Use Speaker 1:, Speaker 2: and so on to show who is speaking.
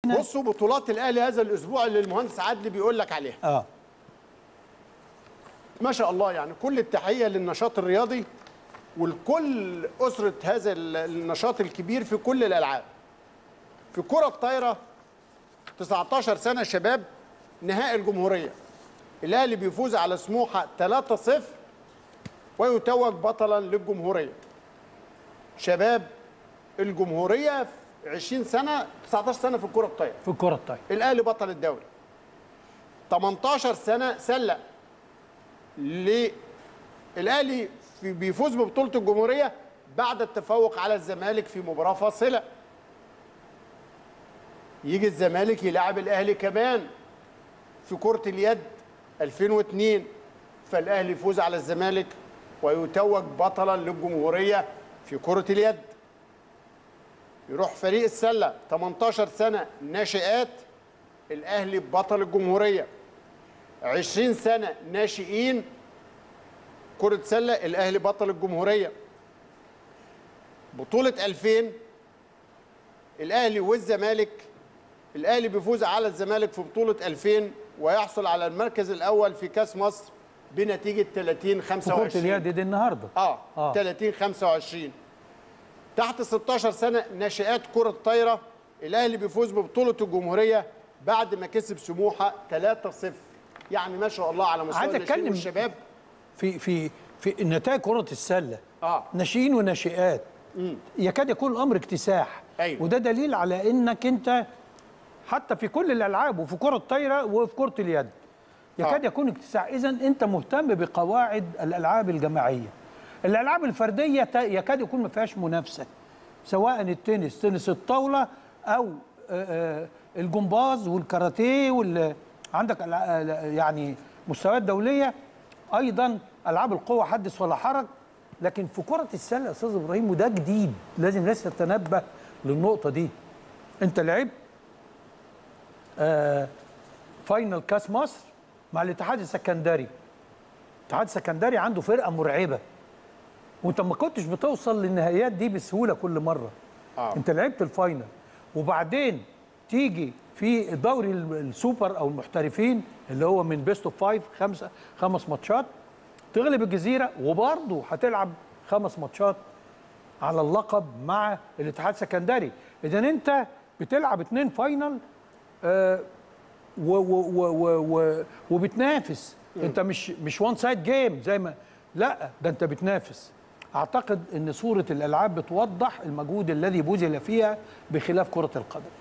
Speaker 1: احنا
Speaker 2: بصوا بطولات الاهلي هذا الاسبوع اللي المهندس عدلي بيقول لك عليها
Speaker 1: اه
Speaker 2: ما شاء الله يعني كل التحيه للنشاط الرياضي ولكل اسره هذا ال- النشاط الكبير في كل الالعاب في كره الطايره 19 سنه شباب نهائي الجمهوريه الاهلي بيفوز على سموحه 3-0 ويتوج بطلا للجمهوريه شباب الجمهوريه في 20 سنه 19 سنه في الكره الطايره
Speaker 1: في الكره الطايره
Speaker 2: الاهلي بطل الدوري 18 سنه سله ل الاهلي في بيفوز ببطوله الجمهوريه بعد التفوق على الزمالك في مباراه فاصله يجي الزمالك يلعب الاهلي كمان في كره اليد 2002 فالاهلي يفوز على الزمالك ويتوج بطلا للجمهوريه في كره اليد يروح فريق السله 18 سنه ناشئات الاهلي بطل الجمهوريه 20 سنه ناشئين كره سله الاهلي بطل الجمهوريه بطوله 2000 الاهلي والزمالك الاهلي بيفوز على الزمالك في بطوله 2000 ويحصل على المركز الاول في كاس مصر بنتيجه 30
Speaker 1: في كره
Speaker 2: 25
Speaker 1: اليد دي النهارده
Speaker 2: اه,
Speaker 1: آه.
Speaker 2: آه. 30 25 تحت 16 سنه ناشئات كره الطايره الاهلي بيفوز ببطوله الجمهوريه بعد ما كسب سموحه 3-0 يعني ما شاء الله على مستوى
Speaker 1: عايز
Speaker 2: الناشئين
Speaker 1: أتكلم-
Speaker 2: والشباب
Speaker 1: في في في نتائج كره السله
Speaker 2: اه
Speaker 1: ناشئين وناشئات يكاد يكون الامر اكتساح
Speaker 2: أيوة.
Speaker 1: وده دليل على انك انت حتى في كل الالعاب وفي كره الطايره وفي كره اليد يكاد
Speaker 2: آه.
Speaker 1: يكون اكتساح اذا انت مهتم بقواعد الالعاب الجماعيه الالعاب الفرديه تا- يكاد يكون ما فيهاش منافسه سواء التنس تنس الطاوله او آه، آه، الجمباز والكاراتيه وال عندك الع- آه، يعني مستويات دوليه ايضا العاب القوه حدث ولا حرج لكن في كره السله يا استاذ ابراهيم وده جديد لازم الناس تتنبه للنقطه دي انت لعبت آه فاينل كاس مصر مع الاتحاد السكندري الاتحاد السكندري عنده فرقه مرعبه وانت ما كنتش بتوصل للنهائيات دي بسهوله كل مره
Speaker 2: آه.
Speaker 1: انت لعبت الفاينل وبعدين تيجي في دوري ال- السوبر او المحترفين اللي هو من بيست اوف فايف خمسه خمس ماتشات تغلب الجزيره وبرضه هتلعب خمس ماتشات على اللقب مع الاتحاد السكندري اذا انت بتلعب اتنين فاينل آه و و و و و وبتنافس انت مش مش وان سايد جيم زي ما لا ده انت بتنافس اعتقد ان صوره الالعاب بتوضح المجهود الذي بذل فيها بخلاف كره القدم